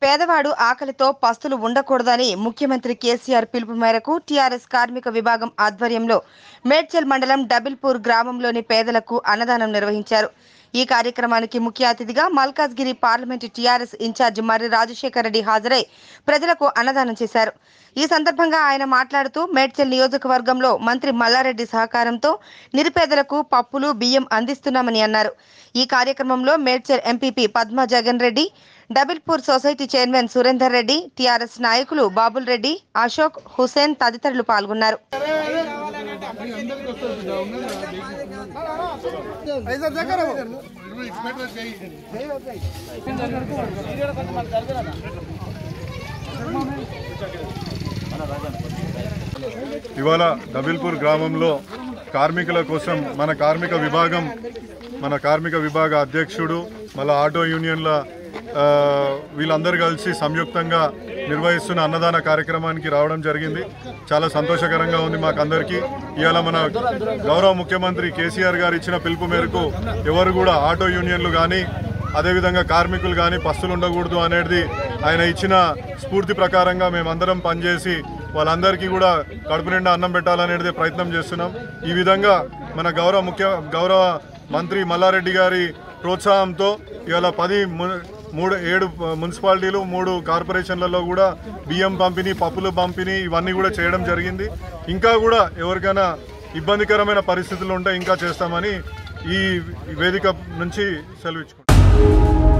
పేదవాడు ఆకలితో పస్తులు ఉండకూడదని ముఖ్యమంత్రి కేసీఆర్ పిలుపు మేరకు టీఆర్ఎస్ కార్మిక విభాగం ఆధ్వర్యంలో మేడ్చల్ మండలం డబిల్పూర్ గ్రామంలోని పేదలకు అన్నదానం నిర్వహించారు ఈ కార్యక్రమానికి ముఖ్య అతిథిగా Malkajgiri parliament TRS incharge Marri Rajasekhara Reddy హాజరై ప్రజలకు అన్నదానం చేశారు ఈ సందర్భంగా ఆయన మాట్లాడుతూ మేడ్చల్ నియోజకవర్గంలో మంత్రి మల్లారెడ్డి సహకారంతో నిరుపేదలకు పప్పులు బియ్యం అందిస్తున్నామని అన్నారు ఈ కార్యక్రమంలో Medchal MPP Padma Jagan Reddy Dabilpur society chairman Surender Reddy TRS నాయకులు బాబుల్ రెడ్డి అశోక్ హుసేన్ తదితరులు పాల్గొన్నారు ఇవాళ డబిల్పూర్ గ్రామంలో కార్మికుల కోసం మన కార్మిక విభాగం మన కార్మిక విభాగ అధ్యక్షుడు మళ్ళా ఆటో యూనియన్ల ఆ, వీళ్ళందరూ కలిసి సంయుక్తంగా నిర్వహిస్తున్న అన్నదాన కార్యక్రమానికి రావడం జరిగింది చాలా సంతోషకరంగా ఉంది మాకందరికీ ఇవాళ మన గౌరవ ముఖ్యమంత్రి కేసీఆర్ గారు ఇచ్చిన పిలుపు మేరకు ఎవరు కూడా ఆటో యూనియన్లు కానీ అదేవిధంగా కార్మికులు కానీ పస్తులు ఉండకూడదు అనేది ఆయన ఇచ్చిన స్ఫూర్తి ప్రకారంగా మేమందరం పనిచేసి వాళ్ళందరికీ కూడా కడుపు నిండా అన్నం పెట్టాలనేది ప్రయత్నం చేస్తున్నాం ఈ విధంగా మన గౌరవ ముఖ్య గౌరవ మంత్రి మల్లారెడ్డి గారి ప్రోత్సాహంతో ఇవాళ పది ము- మూడు ఏడు మున్సిపాలిటీలు మూడు కార్పొరేషన్లలో కూడా బియ్యం పంపిణీ పప్పులు పంపిణీ ఇవన్నీ కూడా చేయడం జరిగింది ఇంకా కూడా ఎవరికైనా ఇబ్బందికరమైన పరిస్థితులు ఉంటే ఇంకా చేస్తామని ఈ వేదిక నుంచి సెలవు ఇచ్చుకుంటాం